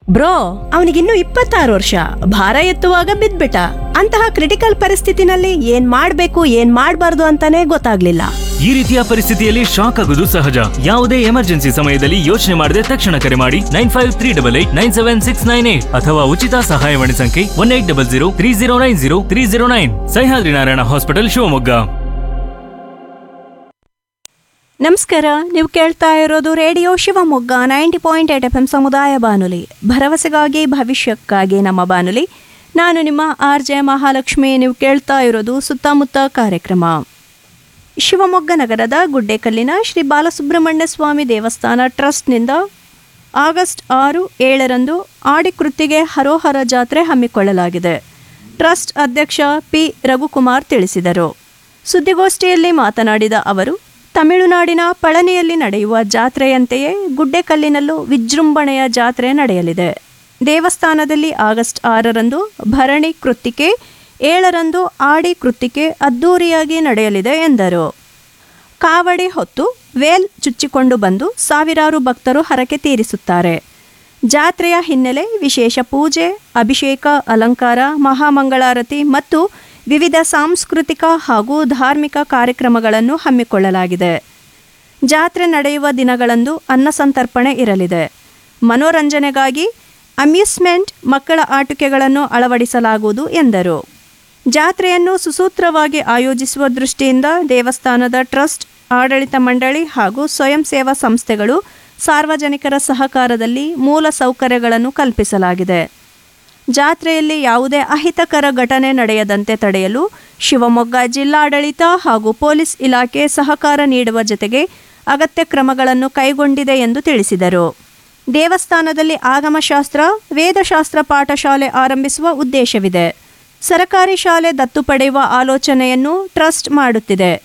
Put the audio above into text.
bro ಅವನಿಗಿನ್ನು ಇಪ್ಪತ್ತಾರು ವರ್ಷ ಭಾರ ಎತ್ತುವಾಗ ಬಿದ್ಬಿಟ್ಟ ಅಂತಹ ಕ್ರಿಟಿಕಲ್ ಪರಿಸ್ಥಿತಿನಲ್ಲಿ ಏನ್ ಮಾಡ್ಬೇಕು ಏನ್ ಮಾಡ್ಬಾರ್ದು ಅಂತಾನೆ ಗೊತ್ತಾಗ್ಲಿಲ್ಲ ಈ ರೀತಿಯ ಪರಿಸ್ಥಿತಿಯಲ್ಲಿ ಶಾಕ್ ಆಗುವುದು ಸಹಜ ಯಾವುದೇ ಎಮರ್ಜೆನ್ಸಿ ಸಮಯದಲ್ಲಿ ಯೋಚನೆ ಮಾಡದೆ ತಕ್ಷಣ ಕರೆ ಮಾಡಿ nine five three double eight nine seven six nine eight ಅಥವಾ ಉಚಿತ ಸಹಾಯವಾಣಿ ಸಂಖ್ಯೆ one eight double zero three zero nine zero three zero nine Sahyadri Narayana hospital Shivamogga ನಮಸ್ಕಾರ ನೀವು ಕೇಳ್ತಾ ಇರೋದು radio Shivamogga ninety point eight F M ಸಮುದಾಯ ಬಾನುಲಿ ಭರವಸೆಗಾಗಿ ಭವಿಷ್ಯಕ್ಕಾಗಿ ನಮ್ಮ ಬಾನುಲಿ ನಾನು ನಿಮ್ಮ ಆರ್ ಜೆ ಮಹಾಲಕ್ಷ್ಮಿ ನೀವು ಕೇಳ್ತಾ ಇರೋದು ಸುತ್ತಮುತ್ತ ಕಾರ್ಯಕ್ರಮ ಶಿವಮೊಗ್ಗ ನಗರದ ಗುಡ್ಡೆಕಲ್ಲಿನ ಶ್ರೀ ಬಾಲಸುಬ್ರಹ್ಮಣ್ಯ ಸ್ವಾಮಿ ದೇವಸ್ಥಾನ ಟ್ರಸ್ಟ್ನಿಂದ ಆಗಸ್ಟ್ ಆರು ಏಳರಂದು ಆಡಿಕೃತ್ತಿಗೆ ಹರೋಹರ ಜಾತ್ರೆ ಹಮ್ಮಿಕೊಳ್ಳಲಾಗಿದೆ ಟ್ರಸ್ಟ್ ಅಧ್ಯಕ್ಷ ಪಿ ರಘುಕುಮಾರ್ ತಿಳಿಸಿದರು ಸುದ್ದಿಗೋಷ್ಠಿಯಲ್ಲಿ ಮಾತನಾಡಿದ ಅವರು ತಮಿಳುನಾಡಿನ ಪಳನಿಯಲ್ಲಿ ನಡೆಯುವ ಜಾತ್ರೆಯಂತೆಯೇ ಗುಡ್ಡೆಕಲ್ಲಿನಲ್ಲೂ ವಿಜೃಂಭಣೆಯ ಜಾತ್ರೆ ನಡೆಯಲಿದೆ ದೇವಸ್ಥಾನದಲ್ಲಿ ಆಗಸ್ಟ್ ಆರರಂದು ಭರಣಿ ಕೃತ್ತಿಕೆ ಏಳರಂದು ಆಡಿ ಕೃತ್ತಿಕೆ ಅದ್ದೂರಿಯಾಗಿ ನಡೆಯಲಿದೆ ಎಂದರು ಕಾವಡಿ ಹೊತ್ತು ವೇಲ್ ಚುಚ್ಚಿಕೊಂಡು ಬಂದು ಸಾವಿರಾರು ಭಕ್ತರು ಹರಕೆ ತೀರಿಸುತ್ತಾರೆ ಜಾತ್ರೆಯ ಹಿನ್ನೆಲೆ ವಿಶೇಷ ಪೂಜೆ ಅಭಿಷೇಕ ಅಲಂಕಾರ ಮಹಾಮಂಗಳಾರತಿ ಮತ್ತು ವಿವಿಧ ಸಾಂಸ್ಕೃತಿಕ ಹಾಗೂ ಧಾರ್ಮಿಕ ಕಾರ್ಯಕ್ರಮಗಳನ್ನು ಹಮ್ಮಿಕೊಳ್ಳಲಾಗಿದೆ ಜಾತ್ರೆ ನಡೆಯುವ ದಿನಗಳಂದು ಅನ್ನಸಂತರ್ಪಣೆ ಇರಲಿದೆ ಮನೋರಂಜನೆಗಾಗಿ ಅಮ್ಯೂಸ್ಮೆಂಟ್ ಮಕ್ಕಳ ಆಟಿಕೆಗಳನ್ನು ಅಳವಡಿಸಲಾಗುವುದು ಎಂದರು ಜಾತ್ರೆಯನ್ನು ಸುಸೂತ್ರವಾಗಿ ಆಯೋಜಿಸುವ ದೃಷ್ಟಿಯಿಂದ ದೇವಸ್ಥಾನದ ಟ್ರಸ್ಟ್ ಆಡಳಿತ ಮಂಡಳಿ ಹಾಗೂ ಸ್ವಯಂ ಸೇವಾ ಸಂಸ್ಥೆಗಳು ಸಾರ್ವಜನಿಕರ ಸಹಕಾರದಲ್ಲಿ ಮೂಲ ಸೌಕರ್ಯಗಳನ್ನು ಕಲ್ಪಿಸಲಾಗಿದೆ ಜಾತ್ರೆಯಲ್ಲಿ ಯಾವುದೇ ಅಹಿತಕರ ಘಟನೆ ನಡೆಯದಂತೆ ತಡೆಯಲು ಶಿವಮೊಗ್ಗ ಜಿಲ್ಲಾಡಳಿತ ಹಾಗೂ ಪೊಲೀಸ್ ಇಲಾಖೆ ಸಹಕಾರ ನೀಡುವ ಜೊತೆಗೆ ಅಗತ್ಯ ಕ್ರಮಗಳನ್ನು ಕೈಗೊಂಡಿದೆ ಎಂದು ತಿಳಿಸಿದರು ದೇವಸ್ಥಾನದಲ್ಲಿ ಆಗಮಶಾಸ್ತ್ರ ವೇದಶಾಸ್ತ್ರ ಪಾಠಶಾಲೆ ಆರಂಭಿಸುವ ಉದ್ದೇಶವಿದೆ ಸರಕಾರಿ ಶಾಲೆ ದತ್ತು ಪಡೆಯುವ ಆಲೋಚನೆಯನ್ನು ಟ್ರಸ್ಟ್ ಮಾಡುತ್ತಿದೆ